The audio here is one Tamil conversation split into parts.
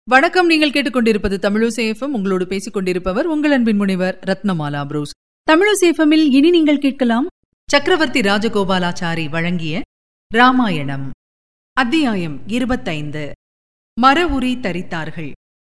வணக்கம் நீங்கள் கேட்டுக்கொண்டிருப்பது தமிழசேஃபம் உங்களோடு பேசிக் கொண்டிருப்பவர் உங்கள் அன்பின் முனைவர் ரத்னமாலா புரூஸ் தமிழசேஃபமில் இனி நீங்கள் கேட்கலாம் சக்கரவர்த்தி ராஜகோபாலாச்சாரி வழங்கிய ராமாயணம் அத்தியாயம் இருபத்தைந்து மர உரி தரித்தார்கள்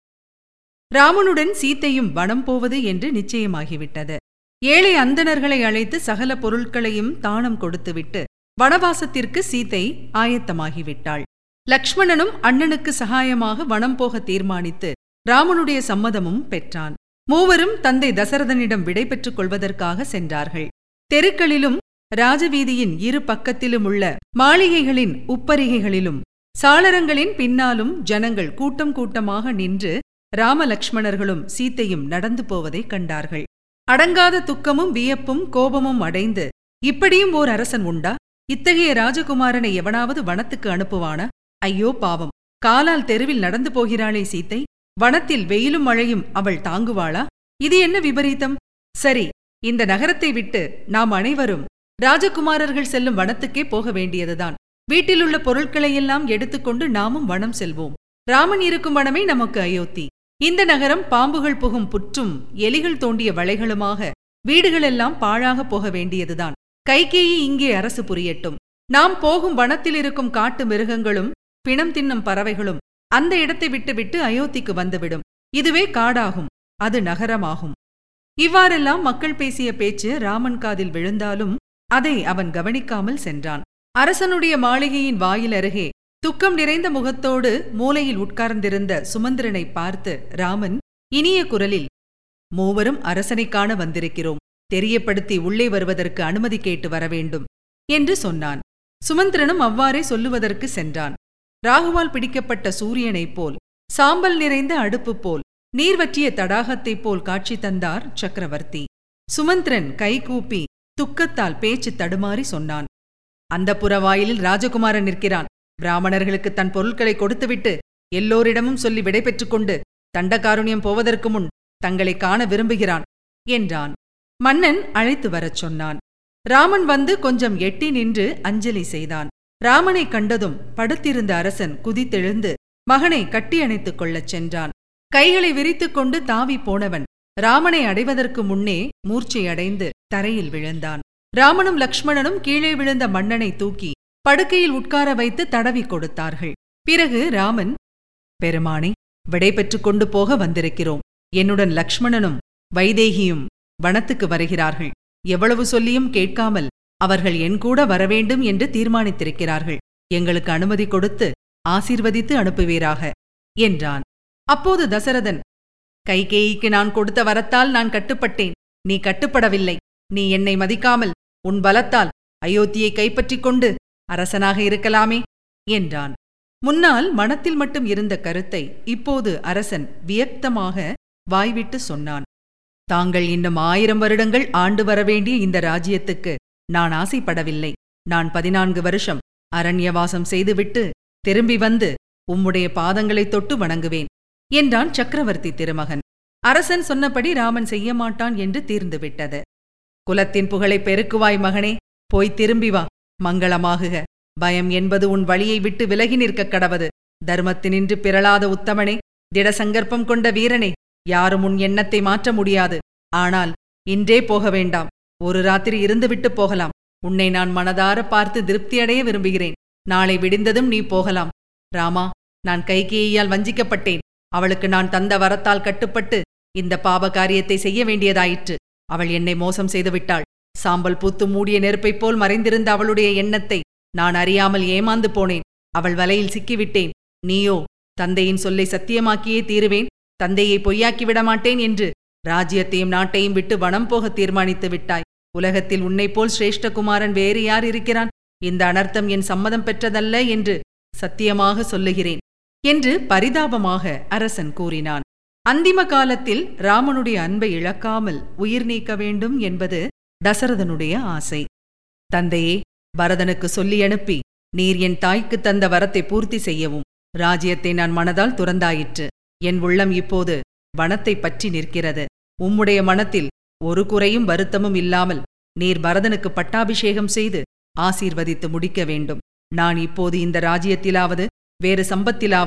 ராமனுடன் சீத்தையும் வனம் போவது என்று நிச்சயமாகிவிட்டது ஏழை அந்தணர்களை அழைத்து சகல பொருட்களையும் தானம் கொடுத்துவிட்டு வனவாசத்திற்கு சீத்தை ஆயத்தமாகிவிட்டாள் லக்ஷ்மணனும் அண்ணனுக்கு சகாயமாக வனம் போக தீர்மானித்து ராமனுடைய சம்மதமும் பெற்றான் மூவரும் தந்தை தசரதனிடம் விடை பெற்றுக் கொள்வதற்காக சென்றார்கள் தெருக்களிலும் ராஜவீதியின் இரு பக்கத்திலும் உள்ள மாளிகைகளின் உப்பரிகைகளிலும் சாளரங்களின் பின்னாலும் ஜனங்கள் கூட்டம் கூட்டமாக நின்று ராமலக்ஷ்மணர்களும் சீத்தையும் நடந்து போவதைக் கண்டார்கள் அடங்காத துக்கமும் வியப்பும் கோபமும் அடைந்து இப்படியும் ஓர் அரசன் உண்டா இத்தகைய ராஜகுமாரனை எவனாவது வனத்துக்கு அனுப்புவானா ஐயோ பாவம் காலால் தெருவில் நடந்து போகிறாளே சீத்தை வனத்தில் வெயிலும் மழையும் அவள் தாங்குவாளா இது என்ன விபரீதம் சரி இந்த நகரத்தை விட்டு நாம் அனைவரும் ராஜகுமாரர்கள் செல்லும் வனத்துக்கே போக வேண்டியதுதான் வீட்டிலுள்ள பொருட்களையெல்லாம் எடுத்துக்கொண்டு நாமும் வனம் செல்வோம் ராமன் இருக்கும் வனமே நமக்கு அயோத்தி இந்த நகரம் பாம்புகள் புகும் புற்றும் எலிகள் தோண்டிய வளைகளுமாக வீடுகளெல்லாம் பாழாக போக வேண்டியதுதான் கைகேயி இங்கே அரசு புரியட்டும் நாம் போகும் வனத்தில் இருக்கும் காட்டு மிருகங்களும் பிணம் தின்னும் பறவைகளும் அந்த இடத்தை விட்டுவிட்டு அயோத்திக்கு வந்துவிடும் இதுவே காடாகும் அது நகரமாகும் இவ்வாறெல்லாம் மக்கள் பேசிய பேச்சு ராமன் காதில் விழுந்தாலும் அதை அவன் கவனிக்காமல் சென்றான் அரசனுடைய மாளிகையின் வாயில் அருகே துக்கம் நிறைந்த முகத்தோடு மூலையில் உட்கார்ந்திருந்த சுமந்திரனை பார்த்து ராமன் இனிய குரலில் மூவரும் அரசனைக் காண வந்திருக்கிறோம் தெரியப்படுத்தி உள்ளே வருவதற்கு அனுமதி கேட்டு வரவேண்டும் என்று சொன்னான் சுமந்திரனும் அவ்வாறே சொல்லுவதற்கு சென்றான் ராகுவால் பிடிக்கப்பட்ட சூரியனைப் போல் சாம்பல் நிறைந்த அடுப்பு போல் நீர்வற்றிய தடாகத்தைப் போல் காட்சி தந்தார் சக்கரவர்த்தி சுமந்திரன் கைகூப்பி துக்கத்தால் பேச்சு தடுமாறி சொன்னான் அந்த புறவாயிலில் ராஜகுமாரன் நிற்கிறான் பிராமணர்களுக்கு தன் பொருட்களை கொடுத்துவிட்டு எல்லோரிடமும் சொல்லி விடை கொண்டு தண்டகாருண்யம் போவதற்கு முன் தங்களை காண விரும்புகிறான் என்றான் மன்னன் அழைத்து வரச் சொன்னான் ராமன் வந்து கொஞ்சம் எட்டி நின்று அஞ்சலி செய்தான் ராமனை கண்டதும் படுத்திருந்த அரசன் குதித்தெழுந்து மகனை கட்டியணைத்துக் கொள்ளச் சென்றான் கைகளை விரித்துக் கொண்டு தாவி போனவன் ராமனை அடைவதற்கு முன்னே மூர்ச்சையடைந்து தரையில் விழுந்தான் ராமனும் லக்ஷ்மணனும் கீழே விழுந்த மன்னனை தூக்கி படுக்கையில் உட்கார வைத்து தடவி கொடுத்தார்கள் பிறகு ராமன் பெருமானே விடை பெற்றுக் கொண்டு போக வந்திருக்கிறோம் என்னுடன் லக்ஷ்மணனும் வைதேகியும் வனத்துக்கு வருகிறார்கள் எவ்வளவு சொல்லியும் கேட்காமல் அவர்கள் என் கூட வரவேண்டும் என்று தீர்மானித்திருக்கிறார்கள் எங்களுக்கு அனுமதி கொடுத்து ஆசீர்வதித்து அனுப்புவீராக என்றான் அப்போது தசரதன் கைகேயிக்கு நான் கொடுத்த வரத்தால் நான் கட்டுப்பட்டேன் நீ கட்டுப்படவில்லை நீ என்னை மதிக்காமல் உன் பலத்தால் அயோத்தியை கைப்பற்றிக் கொண்டு அரசனாக இருக்கலாமே என்றான் முன்னால் மனத்தில் மட்டும் இருந்த கருத்தை இப்போது அரசன் வியக்தமாக வாய்விட்டு சொன்னான் தாங்கள் இன்னும் ஆயிரம் வருடங்கள் ஆண்டு வரவேண்டிய இந்த ராஜ்யத்துக்கு நான் ஆசைப்படவில்லை நான் பதினான்கு வருஷம் அரண்யவாசம் செய்துவிட்டு திரும்பி வந்து உம்முடைய பாதங்களைத் தொட்டு வணங்குவேன் என்றான் சக்கரவர்த்தி திருமகன் அரசன் சொன்னபடி ராமன் செய்ய மாட்டான் என்று தீர்ந்துவிட்டது குலத்தின் புகழை பெருக்குவாய் மகனே போய் திரும்பி வா மங்களமாகுக பயம் என்பது உன் வழியை விட்டு விலகி நிற்கக் கடவது தர்மத்தினின்று பிறளாத உத்தமனே திடசங்கற்பம் கொண்ட வீரனே யாரும் உன் எண்ணத்தை மாற்ற முடியாது ஆனால் இன்றே போக வேண்டாம் ஒரு ராத்திரி இருந்துவிட்டு போகலாம் உன்னை நான் மனதார பார்த்து திருப்தியடைய விரும்புகிறேன் நாளை விடிந்ததும் நீ போகலாம் ராமா நான் கைகேயால் வஞ்சிக்கப்பட்டேன் அவளுக்கு நான் தந்த வரத்தால் கட்டுப்பட்டு இந்த பாப காரியத்தை செய்ய வேண்டியதாயிற்று அவள் என்னை மோசம் செய்துவிட்டாள் சாம்பல் பூத்து மூடிய நெருப்பைப் போல் மறைந்திருந்த அவளுடைய எண்ணத்தை நான் அறியாமல் ஏமாந்து போனேன் அவள் வலையில் சிக்கிவிட்டேன் நீயோ தந்தையின் சொல்லை சத்தியமாக்கியே தீருவேன் தந்தையை பொய்யாக்கி விடமாட்டேன் என்று ராஜ்யத்தையும் நாட்டையும் விட்டு வனம் போக தீர்மானித்து விட்டாய் உலகத்தில் உன்னைப்போல் சிரேஷ்டகுமாரன் வேறு யார் இருக்கிறான் இந்த அனர்த்தம் என் சம்மதம் பெற்றதல்ல என்று சத்தியமாக சொல்லுகிறேன் என்று பரிதாபமாக அரசன் கூறினான் அந்திம காலத்தில் ராமனுடைய அன்பை இழக்காமல் உயிர் நீக்க வேண்டும் என்பது தசரதனுடைய ஆசை தந்தையே பரதனுக்கு சொல்லி அனுப்பி நீர் என் தாய்க்கு தந்த வரத்தை பூர்த்தி செய்யவும் ராஜ்யத்தை நான் மனதால் துறந்தாயிற்று என் உள்ளம் இப்போது வனத்தை பற்றி நிற்கிறது உம்முடைய மனத்தில் ஒரு குறையும் வருத்தமும் இல்லாமல் நீர் பரதனுக்கு பட்டாபிஷேகம் செய்து ஆசீர்வதித்து முடிக்க வேண்டும் நான் இப்போது இந்த ராஜ்யத்திலாவது வேறு சம்பத்திலாவது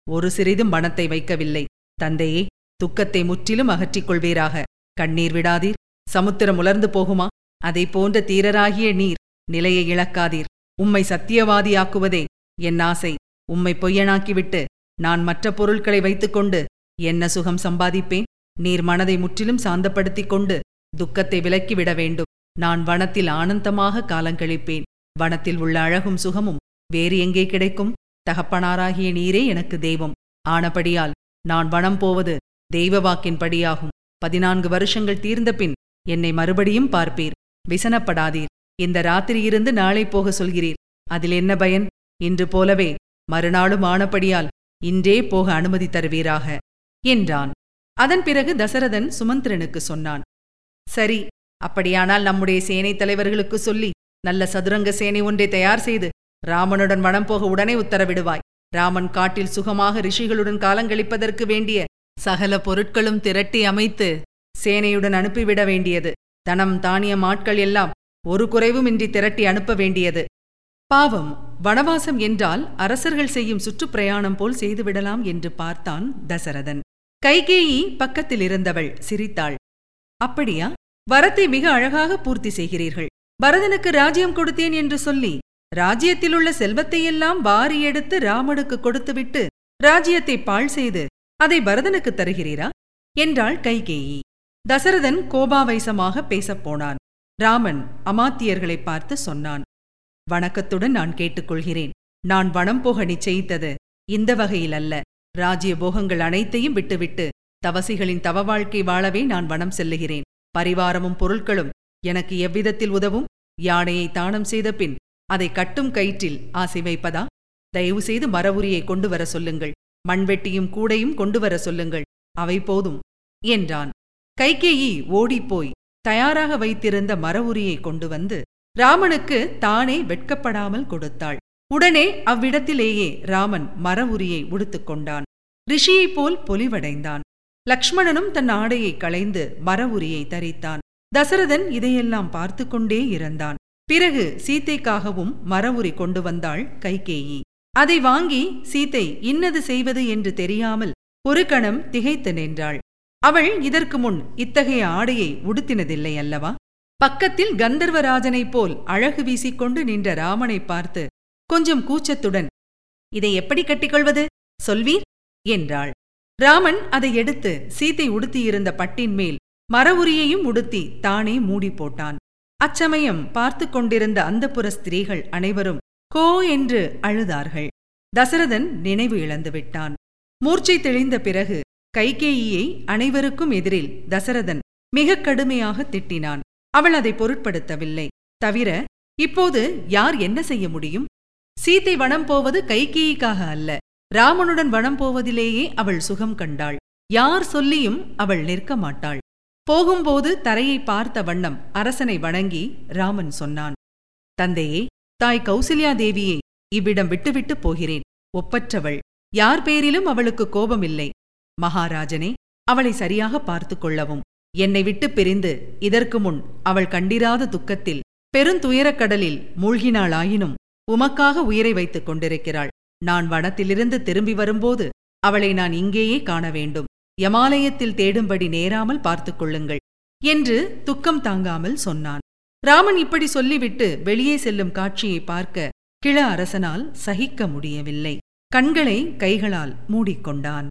ஒரு சிறிதும் வனத்தை வைக்கவில்லை தந்தையே துக்கத்தை முற்றிலும் அகற்றிக் கொள்வீராக கண்ணீர் விடாதீர் சமுத்திரம் உலர்ந்து போகுமா அதை போன்ற தீரராகிய நீர் நிலையை இழக்காதீர் உம்மை சத்தியவாதியாக்குவதே என் ஆசை உம்மை பொய்யனாக்கிவிட்டு நான் மற்ற பொருட்களை வைத்துக்கொண்டு என்ன சுகம் சம்பாதிப்பேன் நீர் மனதை முற்றிலும் சாந்தப்படுத்திக் கொண்டு துக்கத்தை விலக்கிவிட வேண்டும் நான் வனத்தில் ஆனந்தமாக காலங்கழிப்பேன் வனத்தில் உள்ள அழகும் சுகமும் வேறு எங்கே கிடைக்கும் தகப்பனாராகிய நீரே எனக்கு தெய்வம் ஆனபடியால் நான் வனம் போவது தெய்வ வாக்கின்படியாகும் பதினான்கு வருஷங்கள் தீர்ந்த பின் என்னை மறுபடியும் பார்ப்பீர் விசனப்படாதீர் இந்த ராத்திரியிருந்து நாளை போக சொல்கிறீர் அதில் என்ன பயன் இன்று போலவே மறுநாளும் ஆனபடியால் இன்றே போக அனுமதி தருவீராக என்றான் அதன் பிறகு தசரதன் சுமந்திரனுக்கு சொன்னான் சரி அப்படியானால் நம்முடைய சேனை தலைவர்களுக்கு சொல்லி நல்ல சதுரங்க சேனை ஒன்றை தயார் செய்து ராமனுடன் வனம் போக உடனே உத்தரவிடுவாய் ராமன் காட்டில் சுகமாக ரிஷிகளுடன் காலங்கழிப்பதற்கு வேண்டிய சகல பொருட்களும் திரட்டி அமைத்து சேனையுடன் அனுப்பிவிட வேண்டியது தனம் தானியம் ஆட்கள் எல்லாம் ஒரு குறைவுமின்றி திரட்டி அனுப்ப வேண்டியது பாவம் வனவாசம் என்றால் அரசர்கள் செய்யும் சுற்றுப்பிரயாணம் போல் செய்துவிடலாம் என்று பார்த்தான் தசரதன் கைகேயி பக்கத்தில் இருந்தவள் சிரித்தாள் அப்படியா வரத்தை மிக அழகாக பூர்த்தி செய்கிறீர்கள் பரதனுக்கு ராஜ்யம் கொடுத்தேன் என்று சொல்லி ராஜ்யத்திலுள்ள செல்வத்தையெல்லாம் வாரி எடுத்து ராமனுக்கு கொடுத்துவிட்டு ராஜ்யத்தை பாழ் செய்து அதை பரதனுக்கு தருகிறீரா என்றாள் கைகேயி தசரதன் கோபாவைசமாக பேசப் போனான் ராமன் அமாத்தியர்களை பார்த்து சொன்னான் வணக்கத்துடன் நான் கேட்டுக்கொள்கிறேன் நான் வனம் போக நிச்சயித்தது இந்த வகையில் அல்ல ராஜ்ய போகங்கள் அனைத்தையும் விட்டுவிட்டு தவசிகளின் தவ வாழ்க்கை வாழவே நான் வனம் செல்லுகிறேன் பரிவாரமும் பொருட்களும் எனக்கு எவ்விதத்தில் உதவும் யானையை தானம் செய்த பின் அதை கட்டும் கயிற்றில் ஆசை வைப்பதா தயவு செய்து மரவுரியை கொண்டு வர சொல்லுங்கள் மண்வெட்டியும் கூடையும் கொண்டு வர சொல்லுங்கள் அவை போதும் என்றான் கைகேயி ஓடிப்போய் தயாராக வைத்திருந்த மரவுரியை கொண்டு வந்து ராமனுக்கு தானே வெட்கப்படாமல் கொடுத்தாள் உடனே அவ்விடத்திலேயே ராமன் மரவுரியை உடுத்துக் கொண்டான் ரிஷியைப் போல் பொலிவடைந்தான் லக்ஷ்மணனும் தன் ஆடையை களைந்து மரவுரியை தரித்தான் தசரதன் இதையெல்லாம் பார்த்து கொண்டே இருந்தான் பிறகு சீத்தைக்காகவும் மரவுரி கொண்டு வந்தாள் கைகேயி அதை வாங்கி சீத்தை இன்னது செய்வது என்று தெரியாமல் ஒரு கணம் திகைத்து நின்றாள் அவள் இதற்கு முன் இத்தகைய ஆடையை உடுத்தினதில்லை அல்லவா பக்கத்தில் கந்தர்வராஜனைப் போல் அழகு வீசிக்கொண்டு நின்ற ராமனை பார்த்து கொஞ்சம் கூச்சத்துடன் இதை எப்படி கட்டிக்கொள்வது சொல்வீர் என்றாள் ராமன் அதை எடுத்து சீத்தை உடுத்தியிருந்த பட்டின் மேல் மரவுரியையும் உடுத்தி தானே மூடி போட்டான் அச்சமயம் பார்த்து கொண்டிருந்த அந்தப்புற ஸ்திரீகள் அனைவரும் கோ என்று அழுதார்கள் தசரதன் நினைவு இழந்து விட்டான் மூர்ச்சை தெளிந்த பிறகு கைகேயியை அனைவருக்கும் எதிரில் தசரதன் மிக கடுமையாக திட்டினான் அவள் அதை பொருட்படுத்தவில்லை தவிர இப்போது யார் என்ன செய்ய முடியும் சீத்தை வனம் போவது கைகேயிக்காக அல்ல ராமனுடன் வனம் போவதிலேயே அவள் சுகம் கண்டாள் யார் சொல்லியும் அவள் நிற்க மாட்டாள் போகும்போது தரையை பார்த்த வண்ணம் அரசனை வணங்கி ராமன் சொன்னான் தந்தையே தாய் கௌசல்யா தேவியை இவ்விடம் விட்டுவிட்டு போகிறேன் ஒப்பற்றவள் யார் பேரிலும் அவளுக்கு கோபமில்லை மகாராஜனே அவளை சரியாக பார்த்து கொள்ளவும் என்னை விட்டு பிரிந்து இதற்கு முன் அவள் கண்டிராத துக்கத்தில் பெருந்துயரக் கடலில் மூழ்கினாளாயினும் உமக்காக உயிரை வைத்துக் கொண்டிருக்கிறாள் நான் வனத்திலிருந்து திரும்பி வரும்போது அவளை நான் இங்கேயே காண வேண்டும் யமாலயத்தில் தேடும்படி நேராமல் பார்த்துக் கொள்ளுங்கள் என்று துக்கம் தாங்காமல் சொன்னான் ராமன் இப்படி சொல்லிவிட்டு வெளியே செல்லும் காட்சியை பார்க்க கிழ அரசனால் சகிக்க முடியவில்லை கண்களை கைகளால் மூடிக்கொண்டான்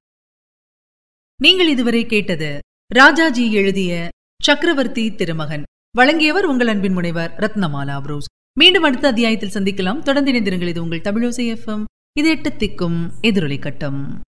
நீங்கள் இதுவரை கேட்டது ராஜாஜி எழுதிய சக்கரவர்த்தி திருமகன் வழங்கியவர் உங்கள் அன்பின் முனைவர் ரத்னமாலா புரூஸ் மீண்டும் அடுத்த அத்தியாயத்தில் சந்திக்கலாம் தொடர்ந்து இணைந்திருங்கள் இது உங்கள் தமிழோசை எஃப்எம் இது எட்டு திக்கும் எதிரொலி கட்டம்